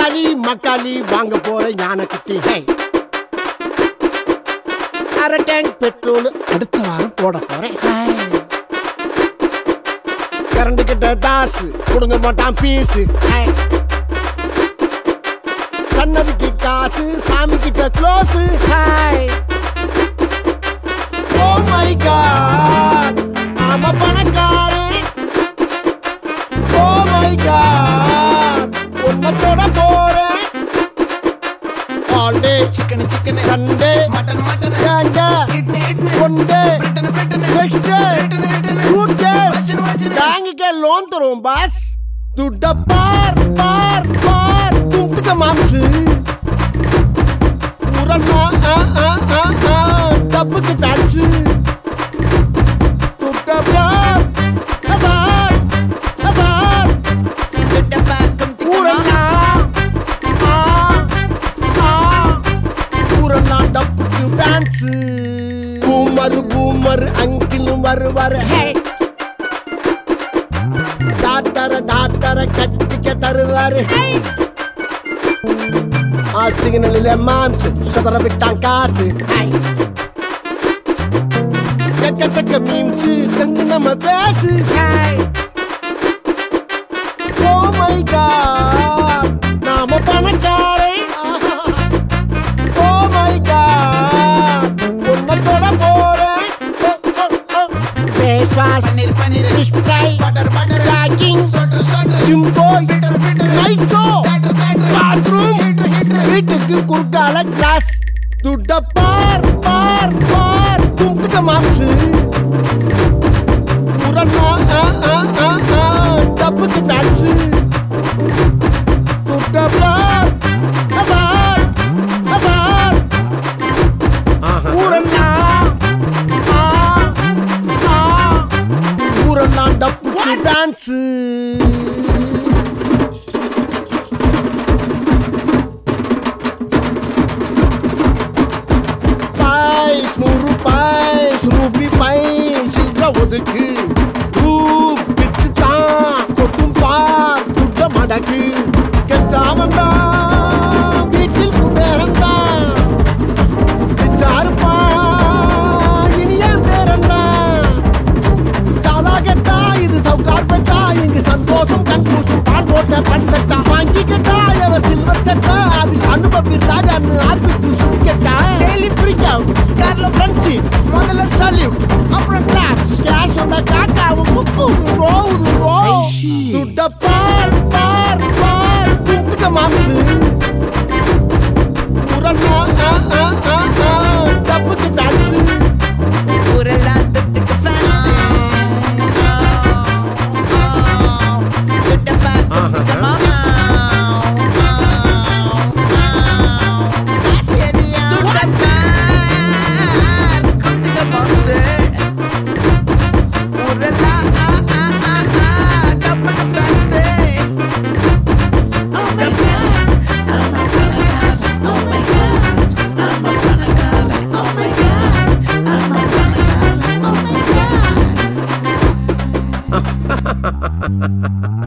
தக்காளி மக்காளி வாங்க போற யானை குட்டி ஹே அரை டேங்க் பெட்ரோல் அடுத்த வாரம் போட போறேன் ஹே. கரண்ட் கிட்ட தாசு கொடுங்க மாட்டான் பீஸு ஹே. சன்னதிக்கு காசு சாமி கிட்ட close hi oh my god ஆமா பணக்காரன் ஓ மை காட் உன்னை தொட போறேன் all day chicken chicken Sunday mutton mutton கேங்க idli idli one day Britain Britain next day good day வச்சிரு, வச்சிரு. பேங்குக்கு லோன் தருவோம் பாஸ் துட்ட பார் பார் பார் துட்டுக்க மாம்சு ஊரெல்லாம் ஆ, ஆ, ஆ, ஆ, டப்புக்கு பேட்சு துட்ட பார் பார் பார் கிட்ட பாக்கம் ஊரெல்லாம் ஆ, ஆ, ஊரெல்லாம் டப்புக்கு பேன்ஸு பூமர் பூமர் அங்கிலும் வருவார் ஹே டாக்டர டாக்டர கட்டிக்க தருவாரு ஆ சிக்னலில் மாம்ஸ் சதற விட்டான் காசு கக்க கக்க மீம்ஸ் கங்கு நம்ம பேசு ஓ மை காட் நாம பணக்காரன் ஓ மை காட் உன்னை தொட போறேன் face wash paneer paneer display butter butter packing sweater sweater gym boy filter filter night show theatre theatre bathroom heater heater வீட்டுக்கு குறுக்கால கிளாஸ் துட்ட பார் பார் பார் துட்டுக்க மாம்சு உரல்லாம் ஆ, ஆ, ஆ, ஆ, டப்புக்கு பேட்சு துட்ட பார் பார் பார் ஊரெல்லாம் ஆ, ஆ, ஊரெல்லாம் டப்புக்கு டான்ஸு பாய்ஸ் நூறு பாய்ஸ் ரூபி பாய் சில்ற ஒதுக்கு ரூப் பிச்சு தான் கொட்டும் பார் குட்ட மடக்கு கெட்டாமன் தான் வீட்டில் குபேரன் தான் பிச்சாருப்பா இனி என் பேரன்தான் சாலா கெட்டா இது சவுக்கார் பெட்டா இங்கு சந்தோஷம் கண்கூசும் பால் போட்ட பன் சட்டா வாங்கி கேட்டா எவர் சில்வர் சட்டா அதில் அனுபவி ராஜான்னு ஆப்பிட்டு சுடி கேட்டா டெய்லி ஃப்ரீக் அவுட் கார்ல ஃப்ரெண்ட்ஷிப் முதல்ல சல்யூட் அப்புறம் கிளாப்ஸ் கேஷ் உண்ட காக்காவும் முக்கும் ரோவுது ரோ துட்ட பார் பார் பார் துட்டுக்க மாம்சு உரல்லாம் ஆ ஆ ஆ ஆ டப்புக்கு பேட்சு ஊரெல்லாம் தொட்டுக்கு fancy. கிட்ட பாக்கம் மாமா Oh my god.